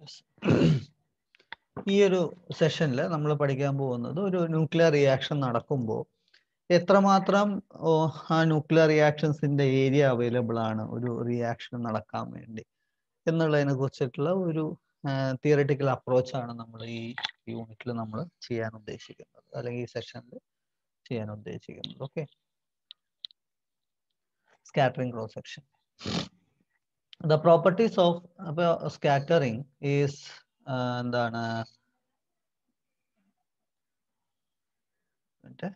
ഈ ഒരു സെഷനിൽ നമ്മൾ പഠിക്കാൻ പോകുന്നത് ഒരു ന്യൂക്ലിയർ റിയാക്ഷൻ നടക്കുമ്പോൾ എത്രമാത്രം ഓ, ആ ന്യൂക്ലിയർ റിയാക്ഷൻസിന്റെ ഏരിയ അവൈലബിൾ ആണ് ഒരു റിയാക്ഷൻ നടക്കാൻ വേണ്ടി എന്നുള്ളതിനെ കുറിച്ചിട്ടുള്ള ഒരു തിയററ്റിക്കൽ അപ്രോച്ചാണ് നമ്മൾ ഈ യൂണിറ്റിൽ നമ്മൾ ചെയ്യാൻ ഉദ്ദേശിക്കുന്നത് അല്ലെങ്കിൽ ഈ സെഷനിൽ ചെയ്യാൻ ഉദ്ദേശിക്കുന്നത് okay scattering cross section the properties of അപ്പോൾ സ്കാറ്ററിംഗ് ഈസ് എന്താണ് മറ്റേ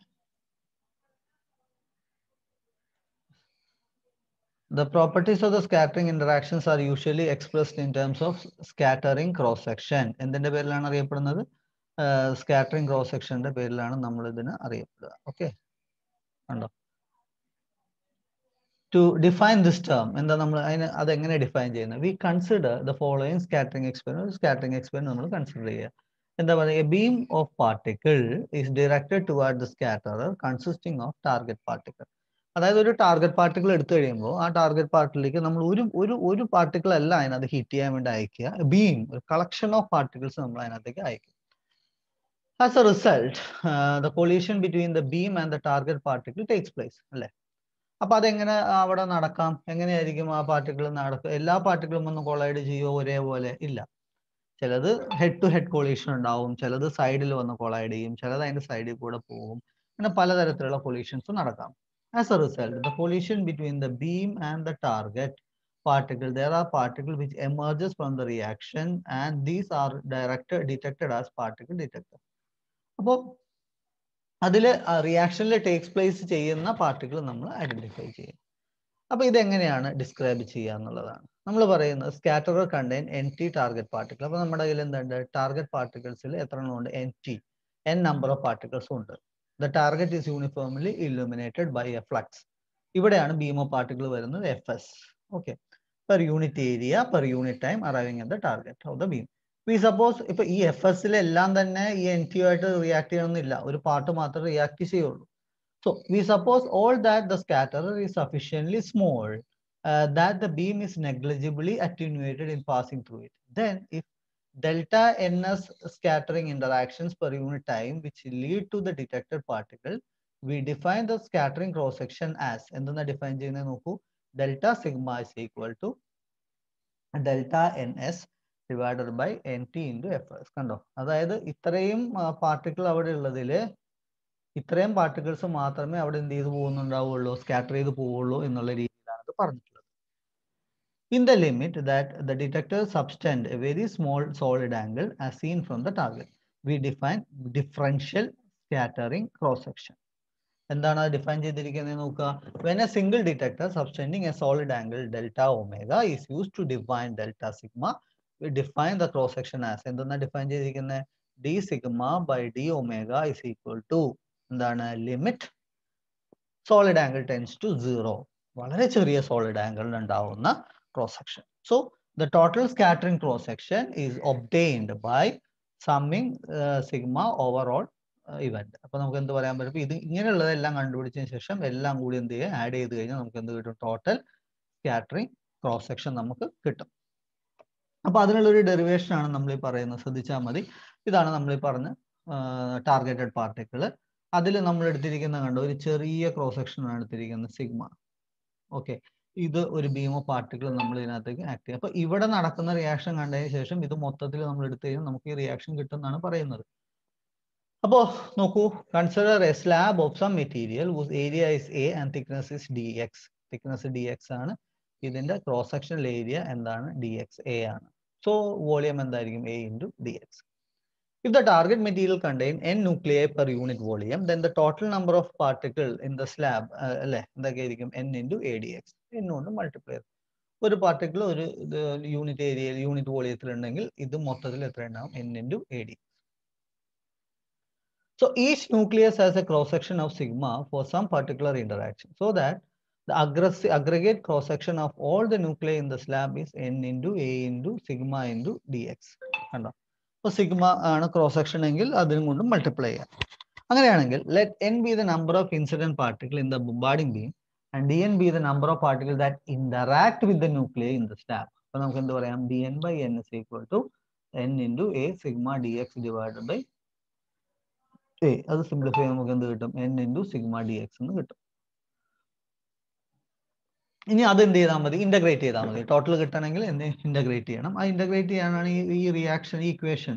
The properties of the scattering interactions are usually expressed in terms of scattering cross section. എന്തിന്റെ പേരിലാണ് അറിയപ്പെടുന്നത് സ്കാറ്ററിംഗ് ക്രോസ് സെക്ഷന്റെ പേരിലാണ് നമ്മൾ ഇതിന് അറിയപ്പെടുക ഓക്കെ കണ്ടോ ടു ഡിഫൈൻ ദിസ് ടേം എന്താ നമ്മൾ അതിന് അതെങ്ങനെ ഡിഫൈൻ ചെയ്യുന്നത് we consider the following scattering experiment scattering experiment നമ്മൾ കൺസിഡർ ചെയ്യുക എന്താ പറയുക beam of particle is directed toward the scatterer consisting of target particle അതായത് ഒരു ടാർഗറ്റ് പാർട്ടിക്കിൾ എടുത്തു കഴിയുമ്പോൾ ആ ടാർഗറ്റ് പാർട്ടിക്കിലേക്ക് നമ്മൾ ഒരു ഒരു ഒരു പാർട്ടിക്കിൾ അല്ല അതിനകത്ത് ഹിറ്റ് ചെയ്യാൻ വേണ്ടി അയക്കുക ബീം ഒരു കളക്ഷൻ ഓഫ് പാർട്ടിക്കിൾസ് നമ്മൾ അതിനകത്തേക്ക് അയക്കും as a result the collision between the beam and the target particle takes place അല്ലേ അപ്പൊ അതെങ്ങനെ അവിടെ നടക്കാം എങ്ങനെയായിരിക്കും ആ പാർട്ടിക്കിൾ നടക്കുക എല്ലാ പാർട്ടിക്കിളും ഒന്ന് കൊളൈഡ് ചെയ്യുമോ ഒരേപോലെ ഇല്ല ചിലത് ഹെഡ് ടു ഹെഡ് കൊളീഷൻ ഉണ്ടാവും ചിലത് സൈഡിൽ വന്ന് കൊളൈഡ് ചെയ്യും ചിലത് അതിന്റെ സൈഡിൽ കൂടെ പോകും അങ്ങനെ പലതരത്തിലുള്ള കൊളീഷൻസ് നടക്കാം As a result, the collision between the beam and the target particle, there are particles which emerges from the reaction and these are directed, detected as particle detector. അപ്പോൾ അതിൽ റിയാക്ഷനിൽ ടേക്സ് പ്ലേസ് ചെയ്യുന്ന particle നമ്മൾ identify ചെയ്യും അപ്പൊ ഇതെങ്ങനെയാണ് describe ചെയ്യുക എന്നുള്ളതാണ് നമ്മൾ പറയുന്നത് scatterer contain N T target particle അപ്പൊ നമ്മുടെ കയ്യിൽ എന്തുണ്ട് ടാർഗറ്റ് പാർട്ടിക്കിൾസിൽ എത്ര എണ്ണം ഉണ്ട് N T N number of പാർട്ടിക്കിൾസും ഉണ്ട് the target is uniformly illuminated by a flux ഇവിടെയാണ് ബീമോ പാർട്ടിക്കിൾ വരുന്നത് F S okay per unit area per unit time arriving at the target of the beam V suppose ഇപ്പൊ ഈ F എസിലെല്ലാം തന്നെ ഈ N T ആയിട്ട് റിയാക്ട് ചെയ്യണമെന്നില്ല ഒരു പാർട്ട് മാത്രമേ റിയാക്ട് ചെയ്യുള്ളൂ so we suppose all that the scatterer is sufficiently small that the beam is negligibly attenuated in passing through it then if delta ns scattering interactions per unit time which lead to the detected particle we define the scattering cross section as എന്തെന്നാ define ചെയ്യുന്നത് നോക്കൂ delta sigma is equal to delta N S divided by N T into F S കണ്ടോ അതായത് ഇത്രയും particle അവിടെ ഉള്ളതിൽ ഇത്രയും particles മാത്രമേ അവിടെ എന്ത് ചെയ്ത് പോകുന്നുണ്ടാവുള്ളൂ സ്കാറ്റർ ചെയ്ത് പോവുള്ളൂ എന്നുള്ള രീതിയിലാണ് ഇത് പറഞ്ഞിട്ടുള്ളത് in the limit that the detector subtend a very small solid angle as seen from the target. We define differential scattering cross section. എന്താണ് ഡിഫൈൻ ചെയ്തിരിക്കുന്നത് നോക്കുക when a single detector subtending a solid angle delta omega is use to define delta sigma define the cross section as എന്തെന്നാ define ചെയ്തിരിക്കുന്നത് D sigma by D omega is equal to എന്താണ് limit solid angle tends to zero വളരെ ചെറിയ solid ആംഗിളിൽ ഉണ്ടാവുന്ന cross section. So the total scattering cross section is obtained by summing uh, sigma overall uh, event. അപ്പൊ നമുക്ക് എന്ത് പറയാൻ പറ്റും ഇത് ഇങ്ങനെയുള്ളതെല്ലാം കണ്ടുപിടിച്ചതിന് ശേഷം എല്ലാം കൂടി എന്ത് ചെയ്യുക ആഡ് ചെയ്ത് കഴിഞ്ഞാൽ നമുക്ക് എന്ത് കിട്ടും ടോട്ടൽ സ്കാറ്ററിംഗ് ക്രോസ് സെക്ഷൻ നമുക്ക് കിട്ടും അപ്പൊ അതിനുള്ള ഒരു ഡെറിവേഷൻ ആണ് നമ്മൾ ഈ പറയുന്നത് ശ്രദ്ധിച്ചാൽ മതി ഇതാണ് നമ്മൾ ഈ പറഞ്ഞ ടാർഗറ്റഡ് പാർട്ടിക്കിൾ അതിൽ നമ്മൾ എടുത്തിരിക്കുന്ന കണ്ടോ ഒരു ചെറിയ ക്രോസ് സെക്ഷൻ ആണ് എടുത്തിരിക്കുന്നത് സിഗ്മ ഓക്കെ ഇത് ഒരു ബീമോ പാർട്ടിക്കിൾ നമ്മൾ ഇതിനകത്തേക്ക് ആക്ട് ചെയ്യും അപ്പൊ ഇവിടെ നടക്കുന്ന റിയാക്ഷൻ കണ്ടതിന് ശേഷം ഇത് മൊത്തത്തിൽ നമ്മൾ എടുത്തു കഴിഞ്ഞാൽ നമുക്ക് ഈ റിയാക്ഷൻ കിട്ടുമെന്നാണ് പറയുന്നത് അപ്പോ നോക്കൂ consider a slab of some material whose area is A and thickness is D X thickness D X ആണ് ഇതിന്റെ ക്രോസ് സെക്ഷണൽ ഏരിയ എന്താണ് ഡി എക്സ് എ ആണ് സോ വോളിയം എന്തായിരിക്കും A into D X If the target material contain n nuclei per unit volume, then the total number of particle in the slab അല്ലെ എന്തൊക്കെയായിരിക്കും n into ADX n കൊണ്ട് multiply ഒരു particle ഒരു unit ഏരിയയിൽ unit വോളിയത്തിൽ ഉണ്ടെങ്കിൽ ഇത് മൊത്തത്തിൽ എത്ര ഉണ്ടാവും n into ADX. So each nucleus has a cross section of sigma for some particular interaction so that the aggressive aggregate cross section of all the nuclei in the slab is n into a into sigma into dx. കണ്ടോ അപ്പോൾ sigma ആണ് cross section എങ്കിൽ അതിനും കൊണ്ട് multiply ചെയ്യാം അങ്ങനെയാണെങ്കിൽ let N be the number of incident particle in the bombarding beam and D N be the number of particle that interact with the nuclear in the slab അപ്പൊ നമുക്ക് എന്ത് പറയാം D N by N is equal to N into A sigma D X divided by A അത് simplify നമുക്ക് എന്ത് കിട്ടും N into sigma D X എന്ന് കിട്ടും ഇനി അത് എന്ത് ചെയ്താൽ മതി ഇന്റഗ്രേറ്റ് ചെയ്താൽ മതി ടോട്ടൽ കിട്ടണമെങ്കിൽ എന്ത് ഇന്റഗ്രേറ്റ് ചെയ്യണം ആ ഇന്റഗ്രേറ്റ് ചെയ്യാനാണ് ഈ ഈ റിയാക്ഷൻ ഈ equation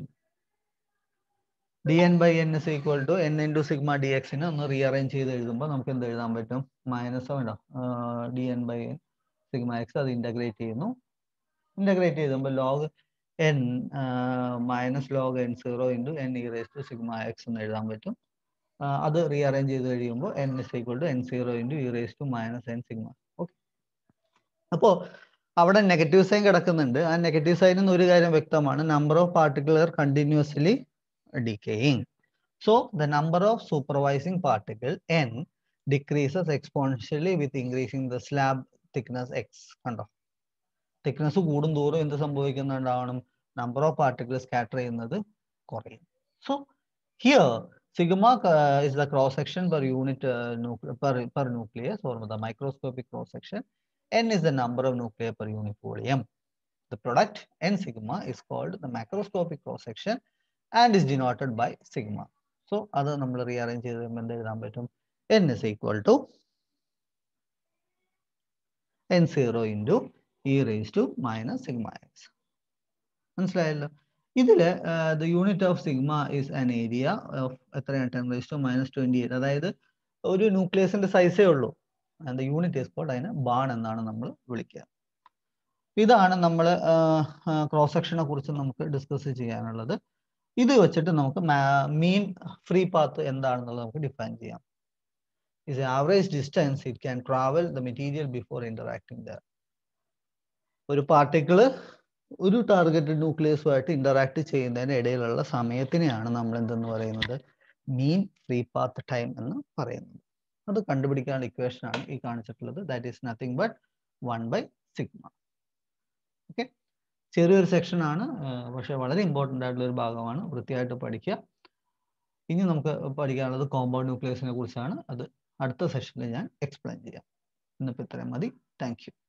D N by N is equal to N into sigma D എക്സിനെ ഒന്ന് റീഅറേഞ്ച് ചെയ്ത് എഴുതുമ്പോൾ നമുക്ക് എന്ത് എഴുതാൻ പറ്റും മൈനസ് വേണ്ടോ d N by n sigma x അത് ഇന്റഗ്രേറ്റ് ചെയ്യുന്നു ഇന്റഗ്രേറ്റ് ചെയ്തുമ്പോൾ log n minus log n zero into n e raise to sigma x എന്ന് എഴുതാൻ പറ്റും ആ, അത് റീഅറേഞ്ച് ചെയ്ത് കഴിയുമ്പോൾ n is equal to n zero into e raise to minus n sigma okay അപ്പോൾ അവിടെ നെഗറ്റീവ് സൈൻ കിടക്കുന്നുണ്ട് ആ നെഗറ്റീവ് സൈനിൽ നിന്ന് ഒരു കാര്യം വ്യക്തമാണ് number of particular continuously decaying. So the number of supervising particle n decreases exponentially with increasing the slab thickness x. കണ്ടോ thickness കൂടുന്തോറും എന്ത് സംഭവിക്കുന്നുണ്ടാവണം നമ്പർ ഓഫ് പാർട്ടിക്കിൾ സ്കാറ്റർ ചെയ്യുന്നത് കുറയും so here sigma is the cross section per unit per per nucleus or the microscopic cross section n is the number of nuclei per unit volume the product n sigma is called the macroscopic cross section and is denoted by sigma. So അത് നമ്മൾ rearrange ചെയ്ത് കഴിയുമ്പോൾ എന്ത് എഴുതാൻ പറ്റും n is equal to n zero into e raise to minus sigma x മനസ്സിലായല്ലോ ഇതില് the unit of sigma is an area of എത്രയാണ് ten raise to minus twenty eight അതായത് ഒരു ന്യൂക്ലിയസിന്റെ സൈസേ ഉള്ളൂ ദ യൂണിറ്റ് ഈസ് കോൾഡ് അതിനെ barn എന്നാണ് നമ്മൾ വിളിക്കുക ഇതാണ് നമ്മൾ ക്രോസ് സെക്ഷനെ കുറിച്ച് നമുക്ക് ഡിസ്കസ് ചെയ്യാനുള്ളത് ഇത് വെച്ചിട്ട് നമുക്ക് മീൻ ഫ്രീ പാത്ത് എന്താണെന്നുള്ളത് നമുക്ക് ഡിഫൈൻ ചെയ്യാം is average distance it can travel the material before interacting there ഒരു പാർട്ടിക്കിള് ഒരു ടാർഗറ്റഡ് ന്യൂക്ലിയസുമായിട്ട് ഇന്ററാക്ട് ചെയ്യുന്നതിന് ഇടയിലുള്ള സമയത്തിനെയാണ് നമ്മൾ എന്തെന്ന് പറയുന്നത് മീൻ ഫ്രീ പാത്ത് ടൈം എന്ന് പറയുന്നത് അത് കണ്ടുപിടിക്കാനുള്ള ഇക്വേഷൻ ആണ് ഈ കാണിച്ചിട്ടുള്ളത് that is nothing but one by sigma okay ചെറിയൊരു സെക്ഷൻ ആണ് പക്ഷെ വളരെ ഇമ്പോർട്ടൻ്റ് ആയിട്ടുള്ള ഒരു ഭാഗമാണ് വൃത്തിയായിട്ട് പഠിക്കുക ഇനി നമുക്ക് പഠിക്കാനുള്ളത് കോമ്പൗണ്ട് ന്യൂക്ലിയസിനെ കുറിച്ചാണ് അത് അടുത്ത സെഷനിൽ ഞാൻ എക്സ്പ്ലെയിൻ ചെയ്യാം ഇന്നിപ്പോൾ ഇത്രയും മതി താങ്ക് യു